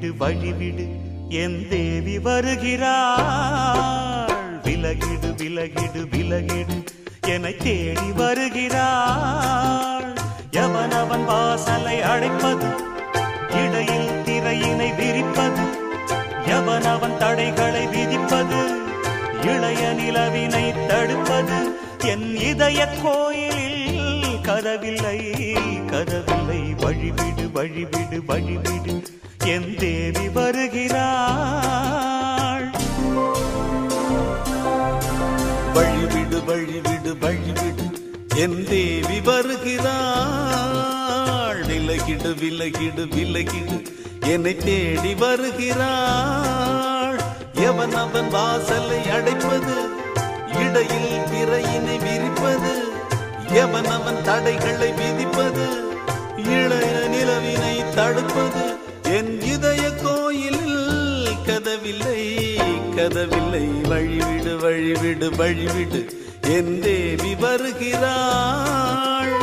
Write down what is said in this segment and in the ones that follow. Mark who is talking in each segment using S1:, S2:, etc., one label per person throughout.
S1: வழிவிடு வழிவிடு என் தேவி வருகிறாள் விலகிடு விலகிடு விலகிடு என்னை தேடி வருகிறாள் எவனவன் வாசலை அடைப்பது இடையில் திரையினை விரிப்பது எவனவன் தடைகளை விதிப்பது இளைய நிலவினை தடுப்பது என் இதய கோயிலில் கதவில்லை கதவில்லை வழிவிடு வழிவிடு வழிவிடு என் தேவி வருகிறாள்
S2: வழிவிடு வழிவிடு வழிவிடு என் தேவி வருகிறாள் விலகிடு விலகிடு விலகிடு என்னை தேடி வருகிறாள் எவன் அவன் வாசலை அடைப்பது இடையில் திரையினை விரிப்பது எவன் அவன் தடைகளை விதிப்பது இளைய நிலவினை தடுப்பது என் இதய கோயிலில் கதவில்லை கதவில்லை வழிவிடு வழிவிடு வழிவிடு என் தேவி வருகிறாள்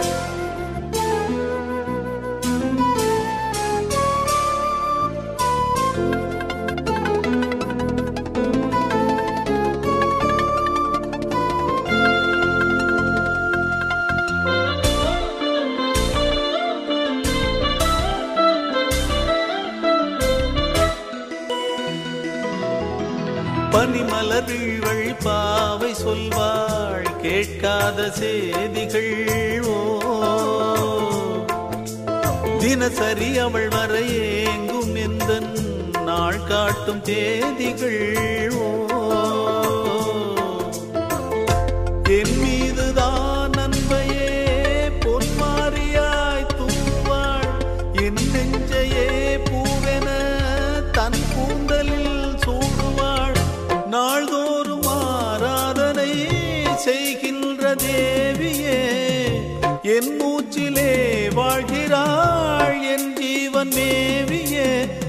S2: பனிமலர்கள் பாவை சொல்வாள் கேட்காத செய்திகள் ஓ தினசரி அவள் வர ஏங்கும் எந்த நாள் காட்டும் தேதிகள் ஓ என் மீதுதான் அன்பையே பொன்மாரியாய் தூவாள் என் நெஞ்சையே பூவென தன் கூந்தலில் சூடுவாள் நாள்தோறும் ஆராதனை செய்கின்ற தேவியே என் மூச்சிலே வாழ்கிறாள் என் ஜீவன் மேவியே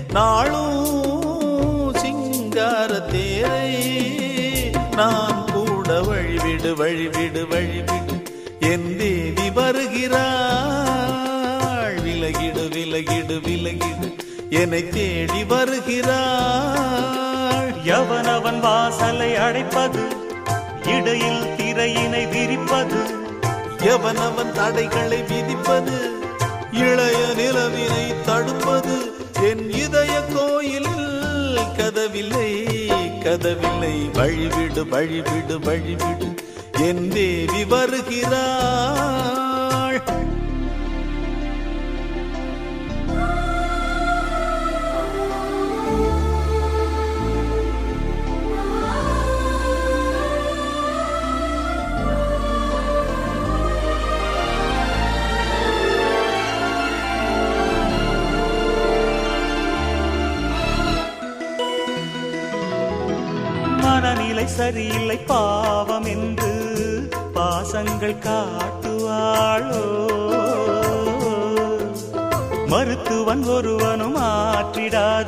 S2: நாளும் சிங்கார தேரை நான் கூட வழிவிடு வழிவிடு வழிவிடு என் தேவி வருகிறாள் விலகிடு விலகிடு விலகிடு என்னை தேடி வருகிறாள்
S1: எவனவன் வாசலை அடைப்பது இடையில் திரையினை விரிப்பது
S2: எவனவன் தடைகளை விதிப்பது இளைய நிலவினை தடுப்பது என் இதய கோயிலில் கதவில்லை கதவில்லை வழிவிடு வழிவிடு வழிவிடு என் தேவி வருகிறாள்
S1: மனநிலை சரியில்லை பாவம் என்று பாசங்கள் காட்டுவாளோ மருத்துவன் ஒருவனும் ஆற்றிடாத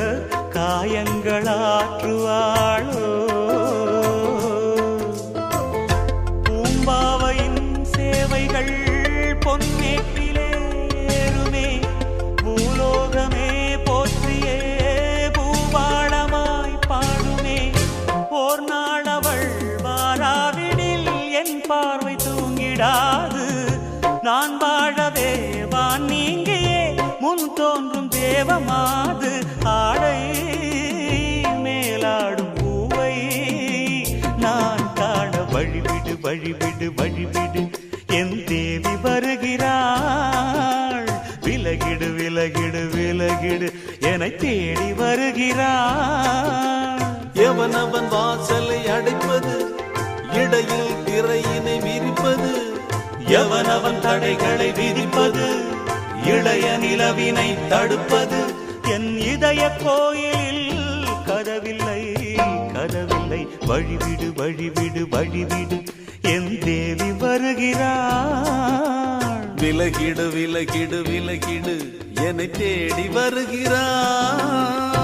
S1: காயங்களாற்றுவாளோ பூம்பாவையின் சேவைகள் பொன்னேற்றிலே ஏறுமே பூலோகமே போற்றியே பூபாளமாய் பாடுமே ஓர் நாள் அவள் வாராவிடில் என் பார்வை தூங்கிடாது நான் வாழவே வான் நீங்கியே முன் தோன்றும் தேவமாது ஆடை மேலாடும் பூவை நான் காண வழிவிடு வழிவிடு வழிவிடு என் தேவி வருகிறாள் விலகிடு விலகிடு விலகிடு என தேடி வருகிறாள்
S2: எவனவன் வாசலை அடைப்பது இடையில் திரையினை விரிப்பது
S1: எவனவன் தடைகளை விதிப்பது இளைய நிலவினை தடுப்பது என் இதய கோயிலில் கதவில்லை கதவில்லை வழிவிடு வழிவிடு வழிவிடு என் தேவி வருகிறாள்
S2: விலகிடு விலகிடு விலகிடு என்னை தேடி வருகிறாள்